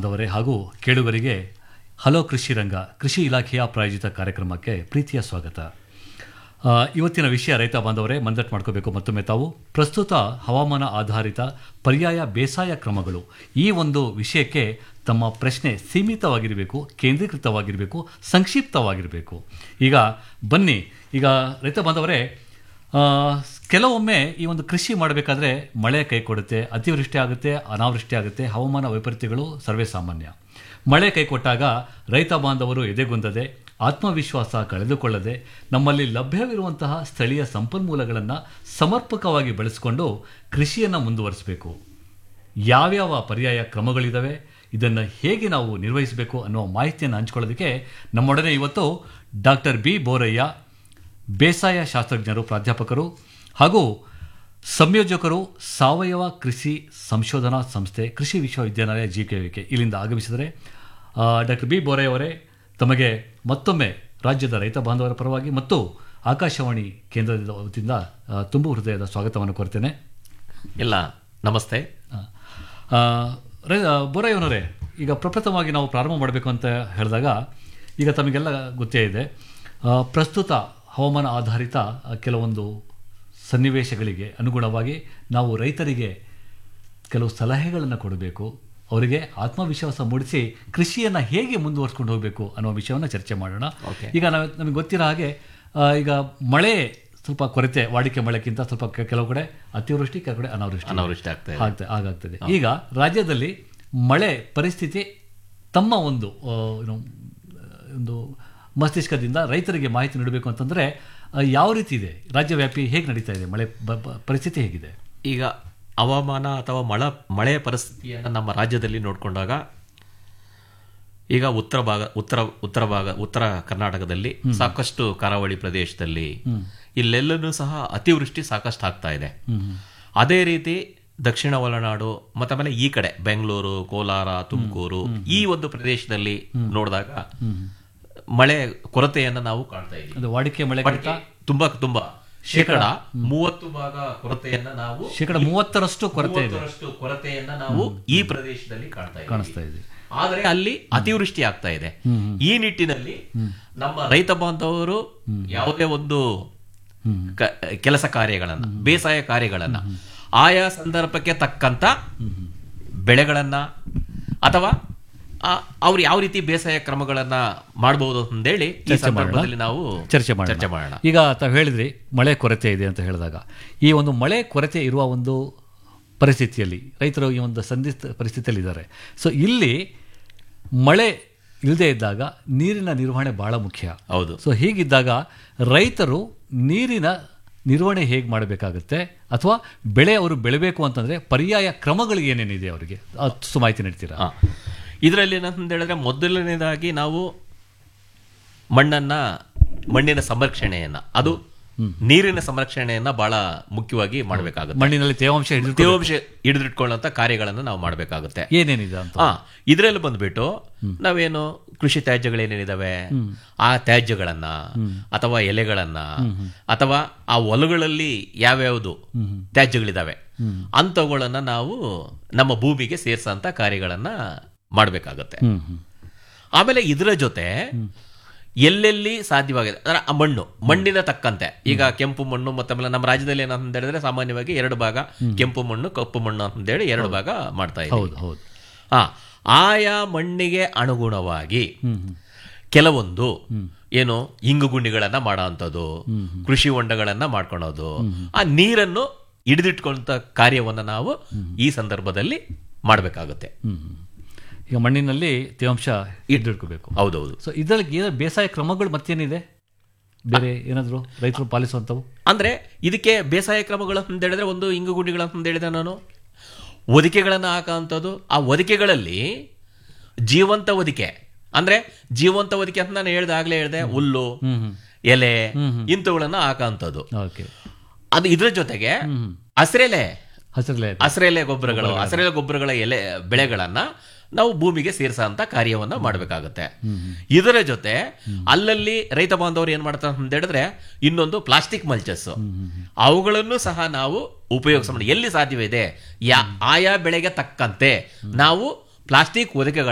ಬಾಂಧವರೇ ಹಾಗೂ ಕೇಳುಗರಿಗೆ ಹಲೋ ಕೃಷಿ ರಂಗ ಕೃಷಿ ಇಲಾಖೆಯ ಪ್ರಾಯೋಜಿತ ಕಾರ್ಯಕ್ರಮಕ್ಕೆ ಪ್ರೀತಿಯ ಸ್ವಾಗತ ಆ, ಇವತ್ತಿನ ವಿಷಯ ರೈತ ಬಾಂಧವರೇ ಮಂದಟ್ ಮಾಡ್ಕೋಬೇಕು ಮತ್ತೊಮ್ಮೆ ತಾವು ಪ್ರಸ್ತುತ ಹವಾಮಾನ ಆಧಾರಿತ ಪರ್ಯಾಯ ಬೇಸಾಯ ಕ್ರಮಗಳು ಈ ಒಂದು ವಿಷಯಕ್ಕೆ ತಮ್ಮ ಪ್ರಶ್ನೆ ಸೀಮಿತವಾಗಿರಬೇಕು ಕೇಂದ್ರೀಕೃತವಾಗಿರಬೇಕು ಸಂಕ್ಷಿಪ್ತವಾಗಿರಬೇಕು ಈಗ ಬನ್ನಿ ಈಗ ರೈತ ಬಾಂಧವರೇ ಆ, ಕೆಲವೊಮ್ಮೆ ಈ ಒಂದು ಕೃಷಿ ಮಾಡಬೇಕಾದ್ರೆ ಮಳೆ ಕೈ ಕೊಡುತ್ತೆ ಅತಿವೃಷ್ಟಿ ಆಗುತ್ತೆ ಅನಾವೃಷ್ಟಿ ಆಗುತ್ತೆ ಹವಾಮಾನ ವೈಪರೀತ್ಯಗಳು ಸರ್ವೇ ಸಾಮಾನ್ಯ ಮಳೆ ಕೈ ಕೊಟ್ಟಾಗ ರೈತ ಬಾಂಧವರು ಎದೆಗುಂದದೆ ಆತ್ಮವಿಶ್ವಾಸ ಕಳೆದುಕೊಳ್ಳದೆ ನಮ್ಮಲ್ಲಿ ಲಭ್ಯವಿರುವಂತಹ ಸ್ಥಳೀಯ ಸಂಪನ್ಮೂಲಗಳನ್ನು ಸಮರ್ಪಕವಾಗಿ ಬಳಸಿಕೊಂಡು ಕೃಷಿಯನ್ನು ಮುಂದುವರಿಸಬೇಕು ಯಾವ್ಯಾವ ಪರ್ಯಾಯ ಕ್ರಮಗಳಿದ್ದಾವೆ ಇದನ್ನು ಹೇಗೆ ನಾವು ನಿರ್ವಹಿಸಬೇಕು ಅನ್ನುವ ಮಾಹಿತಿಯನ್ನು ಹಂಚ್ಕೊಳ್ಳೋದಕ್ಕೆ ನಮ್ಮೊಡನೆ ಇವತ್ತು ಡಾಕ್ಟರ್ ಬಿ ಬೋರಯ್ಯ ಬೇಸಾಯ ಶಾಸ್ತ್ರಜ್ಞರು ಪ್ರಾಧ್ಯಾಪಕರು ಹಾಗೂ ಸಂಯೋಜಕರು ಸಾವಯವ ಕೃಷಿ ಸಂಶೋಧನಾ ಸಂಸ್ಥೆ ಕೃಷಿ ವಿಶ್ವವಿದ್ಯಾನಿಲಯ ಜಿ ಕೆ ವಿ ಕೆ ಇಲ್ಲಿಂದ ಆಗಮಿಸಿದರೆ ಡಾಕ್ಟರ್ ಬಿ ಬೋರಯ್ಯ ಅವರೇ ತಮಗೆ ಮತ್ತೊಮ್ಮೆ ರಾಜ್ಯದ ರೈತ ಬಾಂಧವರ ಪರವಾಗಿ ಮತ್ತು ಆಕಾಶವಾಣಿ ಕೇಂದ್ರದ ವತಿಯಿಂದ ಆ, ತುಂಬು ಹೃದಯದ ಸ್ವಾಗತವನ್ನು ಕೋರ್ತೇನೆ ಇಲ್ಲ ನಮಸ್ತೆ ಆ, ರೈ- ಆ, ಬೋರಯ್ಯನವರೇ ಈಗ ಪ್ರಪ್ರಥಮವಾಗಿ ನಾವು ಪ್ರಾರಂಭ ಮಾಡಬೇಕು ಅಂತ ಹೇಳಿದಾಗ ಈಗ ತಮಗೆಲ್ಲ ಗೊತ್ತೇ ಇದೆ ಆ, ಪ್ರಸ್ತುತ ಹವಾಮಾನ ಆಧಾರಿತ ಆ, ಕೆಲವೊಂದು ಸನ್ನಿವೇಶಗಳಿಗೆ ಅನುಗುಣವಾಗಿ ನಾವು ರೈತರಿಗೆ ಕೆಲವು ಸಲಹೆಗಳನ್ನು ಕೊಡಬೇಕು ಅವರಿಗೆ ಆತ್ಮವಿಶ್ವಾಸ ಮೂಡಿಸಿ ಕೃಷಿಯನ್ನು ಹೇಗೆ ಮುಂದುವರಿಸ್ಕೊಂಡು ಹೋಗಬೇಕು ಅನ್ನೋ ವಿಷಯವನ್ನು ಚರ್ಚೆ ಮಾಡೋಣ Okay. ಈಗ ನಾವು ನಮಗೆ ಗೊತ್ತಿರೋ ಹಾಗೆ ಆ, ಈಗ ಮಳೆ ಸ್ವಲ್ಪ ಕೊರತೆ ವಾಡಿಕೆ ಮಳೆಗಿಂತ ಸ್ವಲ್ಪ ಕೆ- ಕೆಲವು ಕಡೆ ಅತಿವೃಷ್ಟಿ ಕೆಲವು ಕಡೆ ಅನಾವೃಷ್ಟಿ ಅನಾವೃಷ್ಟಿ ಆಗ್ತಾ ಇದೆ ಆಗ್ತಾ ಹಾಗಾಗ್ತದೆ ಈಗ ರಾಜ್ಯದಲ್ಲಿ ಮಳೆ ಪರಿಸ್ಥಿತಿ ತಮ್ಮ ಒಂದು ಆ, ಏನು, ಒಂದು ಮಸ್ತಿಷ್ಕದಿಂದ ರೈತರಿಗೆ ಮಾಹಿತಿ ನೀಡಬೇಕು ಅಂತಂದ್ರೆ ಆ, ಯಾವ ರೀತಿ ಇದೆ ರಾಜ್ಯವ್ಯಾಪಿ ಹೇಗೆ ನಡೀತಾ ಇದೆ ಮಳೆ ಬ- ಬ- ಪರಿಸ್ಥಿತಿ ಹೇಗಿದೆ ಈಗ ಹವಾಮಾನ ಅಥವಾ ಮಳ ಮಳೆಯ ಪರಿಸ್ಥಿತಿಯನ್ನು ನಮ್ಮ ರಾಜ್ಯದಲ್ಲಿ ನೋಡಿಕೊಂಡಾಗ ಈಗ ಉತ್ತರ ಭಾಗ ಉತ್ತರ ಉತ್ತರ ಭಾಗ ಉತ್ತರ ಕರ್ನಾಟಕದಲ್ಲಿ ಸಾಕಷ್ಟು ಕರಾವಳಿ ಪ್ರದೇಶದಲ್ಲಿ ಇಲ್ಲೆಲ್ಲನೂ ಸಹ ಅತಿವೃಷ್ಟಿ ಸಾಕಷ್ಟು ಆಗ್ತಾ ಇದೆ ಅದೇ ರೀತಿ ದಕ್ಷಿಣ ಒಳನಾಡು ಮತ್ತೆ ಆಮೇಲೆ ಈ ಕಡೆ ಬೆಂಗಳೂರು ಕೋಲಾರ ತುಮಕೂರು ಈ ಒಂದು ಪ್ರದೇಶದಲ್ಲಿ ನೋಡಿದಾಗ ಮಳೆ ಕೊರತೆಯನ್ನು ನಾವು ಕಾಣ್ತಾ ಇದ್ದೀವಿ ಅದು ವಾಡಿಕೆ ಮಳೆ ಬಟ್ ತುಂಬಾ ತುಂಬಾ ಶೇಕಡ ಮೂವತ್ತು ಭಾಗ ಕೊರತೆಯನ್ನ ನಾವು ಶೇಕಡ ಮೂವತ್ತರಷ್ಟು ಕೊರತೆ ಇದೆ ಮೂವತ್ತರಷ್ಟು ಕೊರತೆಯನ್ನ ನಾವು ಈ ಪ್ರದೇಶದಲ್ಲಿ ಕಾಣ್ತಾ ಇದ್ದೀವಿ ಕಾಣಿಸ್ತಾ ಇದೆ ಆದರೆ ಅಲ್ಲಿ ಅತಿವೃಷ್ಟಿ ಆಗ್ತಾ ಇದೆ ಈ ನಿಟ್ಟಿನಲ್ಲಿ ನಮ್ಮ ರೈತ ಬಾಂಧವರು ಯಾವುದೇ ಒಂದು ಕ- ಕೆಲಸ ಕಾರ್ಯಗಳನ್ನ ಬೇಸಾಯ ಕಾರ್ಯಗಳನ್ನ ಆಯಾ ಸಂದರ್ಭಕ್ಕೆ ತಕ್ಕಂತ ಬೆಳೆಗಳನ್ನ ಅಥವಾ ಆ- ಅವ್ರು ಯಾವ ರೀತಿ ಬೇಸಾಯ ಕ್ರಮಗಳನ್ನ ಮಾಡಬಹುದು ಅಂತೇಳಿ ಈ ಸಂದರ್ಭದಲ್ಲಿ ನಾವು ಚರ್ಚೆ ಮಾಡೋಣ ಚರ್ಚೆ ಮಾಡೋಣ ಈಗ ತಾವು ಹೇಳಿದ್ರಿ ಮಳೆ ಕೊರತೆ ಇದೆ ಅಂತ ಹೇಳಿದಾಗ ಈ ಒಂದು ಮಳೆ ಕೊರತೆ ಇರುವ ಒಂದು ಪರಿಸ್ಥಿತಿಯಲ್ಲಿ ರೈತರು ಈ ಒಂದು ಸಂದಿಗ್ಧ ಪರಿಸ್ಥಿತಿಯಲ್ಲಿ ಇದ್ದಾರೆ ಸೊ ಇಲ್ಲಿ ಮಳೆ ಇಲ್ಲದೆ ಇದ್ದಾಗ ನೀರಿನ ನಿರ್ವಹಣೆ ಬಹಳ ಮುಖ್ಯ ಹೌದು ಸೊ ಹೀಗಿದ್ದಾಗ ರೈತರು ನೀರಿನ ನಿರ್ವಹಣೆ ಹೇಗೆ ಮಾಡಬೇಕಾಗುತ್ತೆ ಅಥವಾ ಬೆಳೆ ಅವರು ಬೆಳಿಬೇಕು ಅಂತಂದ್ರೆ ಪರ್ಯಾಯ ಕ್ರಮಗಳು ಏನೇನಿದೆ ಅವರಿಗೆ ಅಷ್ಟು ಮಾಹಿತಿ ನೀಡ್ತೀರಾ ಆ. ಇದರಲ್ಲಿ ಏನಂತ ಹೇಳಿದ್ರೆ ಮೊದಲನೇದಾಗಿ ನಾವು ಮಣ್ಣನ್ನ ಮಣ್ಣಿನ ಸಂರಕ್ಷಣೆಯನ್ನ ಅದು ನೀರಿನ ಸಂರಕ್ಷಣೆಯನ್ನ ಬಹಳ ಮುಖ್ಯವಾಗಿ ಮಾಡಬೇಕಾಗುತ್ತೆ ಮಣ್ಣಿನಲ್ಲಿ ತೇವಾಂಶ ಹಿಡಿದು ತೇವಾಂಶ ಹಿಡಿದಿಟ್ಕೊಳ್ಳುವಂತ ಕಾರ್ಯಗಳನ್ನು ನಾವು ಮಾಡಬೇಕಾಗುತ್ತೆ ಏನೇನಿದೆ ಅಂತ ಆ ಇದರಲ್ಲಿ ಬಂದ್ಬಿಟ್ಟು ನಾವೇನು ಕೃಷಿ ತ್ಯಾಜ್ಯಗಳೇನೇನಿದಾವೆ ಆ ತ್ಯಾಜ್ಯಗಳನ್ನ ಅಥವಾ ಎಲೆಗಳನ್ನ ಅಥವಾ ಆ ಹೊಲಗಳಲ್ಲಿ ಯಾವ್ಯಾವುದು ತ್ಯಾಜ್ಯಗಳಿದಾವೆ ಅಂಥವುಗಳನ್ನ ನಾವು ನಮ್ಮ ಭೂಮಿಗೆ ಸೇರ್ಸಂತ ಕಾರ್ಯಗಳನ್ನ ಮಾಡಬೇಕಾಗತ್ತೆ ಹ್ಮ್ ಹ್ಮ್ ಆಮೇಲೆ ಇದರ ಜೊತೆ ಎಲ್ಲೆಲ್ಲಿ ಸಾಧ್ಯವಾಗಿದೆ ಅಂದ್ರೆ ಆ ಮಣ್ಣು ಮಣ್ಣಿನ ತಕ್ಕಂತೆ ಈಗ ಕೆಂಪು ಮಣ್ಣು ಮತ್ತೆ ಆಮೇಲೆ ನಮ್ಮ ರಾಜ್ಯದಲ್ಲಿ ಏನಂತ ಹೇಳಿದ್ರೆ ಸಾಮಾನ್ಯವಾಗಿ ಎರಡು ಭಾಗ ಕೆಂಪು ಮಣ್ಣು ಕಪ್ಪು ಮಣ್ಣು ಅಂತೇಳಿ ಎರಡು ಭಾಗ ಮಾಡ್ತಾ ಇದ್ದೀವಿ ಹೌದು ಹೌದು ಆ ಆಯಾ ಮಣ್ಣಿಗೆ ಅನುಗುಣವಾಗಿ ಹ್ಮ್ ಹ್ಮ್ ಕೆಲವೊಂದು ಏನು ಇಂಗು ಗುಂಡಿಗಳನ್ನ ಮಾಡೋ ಕೃಷಿ ಹೊಂಡಗಳನ್ನ ಮಾಡ್ಕೊಳೋದು ಆ ನೀರನ್ನು ಹಿಡಿದಿಟ್ಕೊಂತ ಕಾರ್ಯವನ್ನ ನಾವು ಈ ಸಂದರ್ಭದಲ್ಲಿ ಮಾಡಬೇಕಾಗುತ್ತೆ ಹ್ಮ್ ಹ್ಮ್. ಈಗ ಮಣ್ಣಿನಲ್ಲಿ ತೇವಾಂಶ ಹಿಡಿದಿಟ್ಕೋಬೇಕು ಹೌದೌದು ಸೊ ಇದರಲ್ಲಿ ಏನ ಬೇಸಾಯ ಕ್ರಮಗಳು ಮತ್ತೇನಿದೆ ಬೇರೆ ಏನಾದ್ರು ರೈತರು ಪಾಲಿಸುವಂಥವು ಅಂದ್ರೆ ಇದಕ್ಕೆ ಬೇಸಾಯ ಕ್ರಮಗಳು ಅಂತ ಹೇಳಿದ್ರೆ ಒಂದು ಇಂಗು ಗುಂಡಿಗಳು ಅಂತ ಹೇಳಿದೆ ನಾನು ಒದಿಕೆಗಳನ್ನು ಹಾಕೋಂಥದ್ದು ಆ ಒದಿಕೆಗಳಲ್ಲಿ ಜೀವಂತ ಒದಿಕೆ ಅಂದ್ರೆ ಜೀವಂತ ಒದಿಕೆ ಅಂತ ನಾನು ಹೇಳ್ದೆ ಆಗ್ಲೇ ಹೇಳ್ದೆ ಹುಲ್ಲು ಹ್ಮ್ ಹ್ಮ್ ಎಲೆ ಇಂಥವುಗಳನ್ನ ಹಾಕೋಂಥದ್ದು ಓಕೆ ಅದು ಇದ್ರ ಜೊತೆಗೆ ಹಸಿರೆಲೆ ಹಸಿರಲೆ ಹಸಿರೆಲೆ ಗೊಬ್ಬರಗಳು ಹಸಿರೆಲೆ ಗೊಬ್ಬರಗಳ ಎಲೆ ಬೆಳೆಗಳನ್ನ ನಾವು ಭೂಮಿಗೆ ಸೇರಿಸಂತ ಕಾರ್ಯವನ್ನ ಮಾಡಬೇಕಾಗುತ್ತೆ ಇದರ ಜೊತೆ ಅಲ್ಲಲ್ಲಿ ರೈತ ಬಾಂಧವರು ಏನ್ ಮಾಡ್ತಾರೆ ಅಂತ ಹೇಳಿದ್ರೆ ಇನ್ನೊಂದು ಪ್ಲಾಸ್ಟಿಕ್ ಮಲ್ಚಸ್ ಅವುಗಳನ್ನು ಸಹ ನಾವು ಉಪಯೋಗಿಸ ಎಲ್ಲಿ ಸಾಧ್ಯವಿದೆ ಯಾ ಆಯಾ ಬೆಳೆಗೆ ತಕ್ಕಂತೆ ನಾವು ಪ್ಲಾಸ್ಟಿಕ್ ಹೊದಿಕೆಗಳ